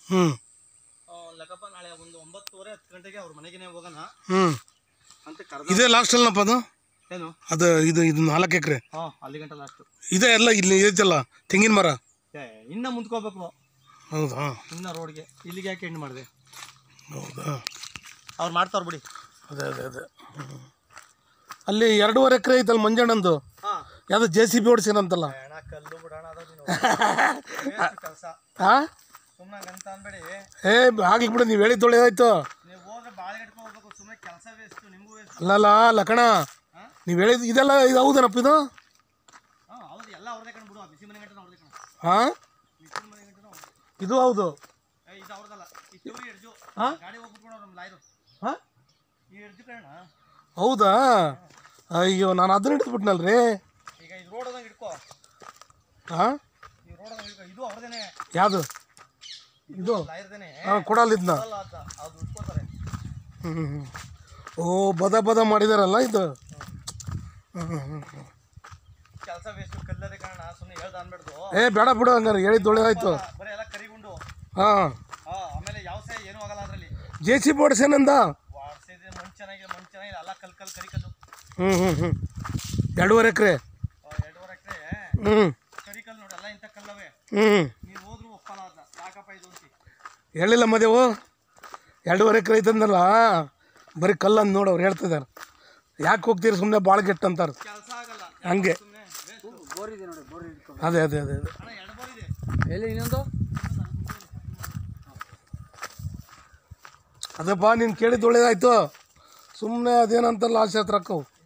ಹ್ಞೂ ಆ, ಲೆಕ್ಕಪ್ಪ ನಾಳೆ ಒಂದು ಒಂಬತ್ತುವರೆ ಹತ್ತು ಗಂಟೆಗೆ ಅವ್ರ ಮನೆಗೆ ಹೋಗೋಣ ಹ್ಞೂ ಅಂತ ಕರೆದ ಇದೇ ಲಾಸ್ಟಲ್ಲಪ್ಪ ಅದು ಏನು ಅದು ಇದು ಇದು ನಾಲ್ಕು ಎಕರೆ ಹಾಂ ಅಲ್ಲಿ ಗಂಟೆ ಲಾಸ್ಟು ಇದೇ ಎಲ್ಲ ಇಲ್ಲಿ ಐತಲ್ಲ ತೆಂಗಿನ ಮರ ಏ ಇನ್ನ ಮುಂದ್ಕೋಬೇಕು ಹೌದಾ ಇನ್ನ ರೋಡ್ಗೆ ಇಲ್ಲಿಗೆ ಯಾಕೆ ಹೆಣ್ಣು ಮಾಡಿದೆ ಹೌದಾ ಅವ್ರು ಮಾಡ್ತಾವ್ರ ಬಿಡಿ ಅದೇ ಅದೇ ಅದೇ ಹ್ಮ್. ಅಲ್ಲಿ ಎರಡೂವರೆ ಎಕರೆ ಐತಲ್ಲ ಮಂಜಣ್ಣಂದು ಹಾಂ ಯಾವ್ದು ಜೆ ಸಿ ಬಿ ಓಡಿಸಿರಂತಲ್ಲ ಬೇಡ ಕಲ್ಲು ಬಿಡೋಣ ಕೆಲಸ ಹಾಂ ಸುಮ್ಮನೆ ಅಂತ ಅನ್ಬೇಡಿ ಏ ಆಗ್ಲಿ ಬಿಡು ನೀವು ಹೇಳಿದ್ದು ಒಳ್ಳೇದಾಯ್ತು ನೀವು ಹೋದ್ರೆ ಬಾಳೆ ಹಿಡ್ಕೊ ಹೋಗ್ಬೇಕು ಸುಮ್ಮನೆ ಕೆಲಸ ವೇಸ್ಟ್ ನಿಮಗೂ ವೇಸ್ಟ್ ಅಲ್ಲಲ್ಲ ಲಕಣ ಹಾಂ ನೀವು ಹೇಳಿದ್ದು ಇದೆಲ್ಲ ಇದು ಹೌದೇನಪ್ಪ ಇದು ಹಾಂ ಹೌದು ಎಲ್ಲ ಅವ್ರದೇ ಕಣ್ ಬಿಡು ಬಿಸಿ ಮನೆ ಗಂಟೆ ಅವ್ರದೇ ಕಣ ಹಾಂ ಬಿಸಿ ಮನೆ ಗಂಟೆ ಅವ್ರದ್ದು ಇದು ಹೌದು ಏ ಇದು ಅವ್ರದಲ್ಲ ಈ ಚೂರಿ ಎಡ್ಜು ಹಾ? ಗಾಡಿ ಹೋಗ್ಬಿಟ್ಕೊಳೋ ನಮ್ಮ ಲಾಯ್ರು ಹಾಂ ಈ ಎಡ್ಜು ಕಣ ಹೌದಾ ಅಯ್ಯೋ ನಾನು ಅದನ್ನ ಹಿಡಿದ್ಬಿಟ್ನಲ್ರಿ ಈಗ ಇದು ರೋಡ್ ಅದಂಗೆ ಇಟ್ಕೋ ಹಾಂ ಈ ರೋಡ್ ಅದಂಗೆ ಇಟ್ಕೋ ಇದು ಅವ್ರದೇನೆ ಯಾವುದು ಇದು ಲಾಯರ್ದೇನೆ ಹಾಂ ಕೊಡಲಿದ್ನ ಅಲ್ಲ ಅಂತ ಅದು ಇಟ್ಕೋತಾರೆ ಹ್ಞೂ ಹ್ಞೂ ಓ ಬದ ಬದ ಮಾಡಿದಾರಲ್ಲ ಇದು ಹ್ಞೂ ಹ್ಞೂ ಹ್ಞೂ ಕೆಲಸ ವೇಸ್ಟ್ ಕಲ್ಲದೆ ಕಾರಣ ಸುಮ್ಮನೆ ಹೇಳ್ದ ಅನ್ಬೇಡ್ದು ಏ ಬೇಡ ಬಿಡು ಹಂಗಾರೆ ಹೇಳಿದ್ದು ಒಳ್ಳೇದಾಯ್ತು ಬರೀ ಎಲ್ಲ ಕರಿಗುಂಡು ಹಾಂ ಹಾ ಆಮೇಲೆ ಯಾವ ಸೇ ಏನೂ ಆಗಲ್ಲ ಅದರಲ್ಲಿ ಜೆ ಸಿ ಬಿ ಓಡಿಸೇನಂದ ವಾಡ್ಸಿದ್ರೆ ಮಣ್ಣು ಚೆನ್ನಾಗಿದೆ ಮಣ್ಣು ಚೆನ್ನಾಗಿದೆ ಎಲ್ಲ ಕಲ್ ಕಲ್ ಕರಿ ಕಲ್ಲು ಹ್ಞೂ ಹ್ಞೂ ಹ್ಞೂ ಎರಡೂವರೆ ಎಕರೆ ಆ, ಎರಡೂವರೆ ಎಕರೆ ಹ್ಞೂ ಕರಿ ಕಲ್ಲು ನೋಡಿ ಎಲ್ಲ ಇಂಥ ಕಲ್ಲವೇ ಹ್ಞೂ ನೀವು ಹೋದ್ರು ಒಪ್ಪಲ್ಲ ಅದ ಸಾಕಪ್ಪ ಇದು ಅಂತಿ ಹೇಳಿಲ್ಲ ಮದೇವು ಎರಡೂವರೆ ಎಕರೆ ಐತಂದಲ್ಲ ಬರೀ ಕಲ್ಲಂದು ನೋಡಿ ಅವ್ರು ಹೇಳ್ತಿದ್ದಾರೆ ಯಾಕೆ ಹೋಗ್ತೀರಿ ಸುಮ್ಮನೆ ಭಾಳ ಗೆಟ್ ಅಂತಾರೆ ಕೆಲಸ ಆಗಲ್ಲ ಹಂಗೆ ಸುಮ್ಮನೆ ಬೋರ್ ಇದೆ ನೋಡಿ ಬೋರ್ ಇಟ್ಕೊ ಅದೇ ಅದೇ ಅದೇ ಅದೇ ಅಣ್ಣ ಎರಡು ಬೋರ್ ಇದೆ ಎಲ್ಲಿ ಇನ್ನೊಂದು ಅದಪ್ಪ ನೀನು ಕೇಳಿದ್ದು ಒಳ್ಳೇದಾಯ್ತು ಸುಮ್ಮನೆ ಅದೇನಂತಲ್ಲ ಆಸೆ ಹತ್ರ ಹಾಕವು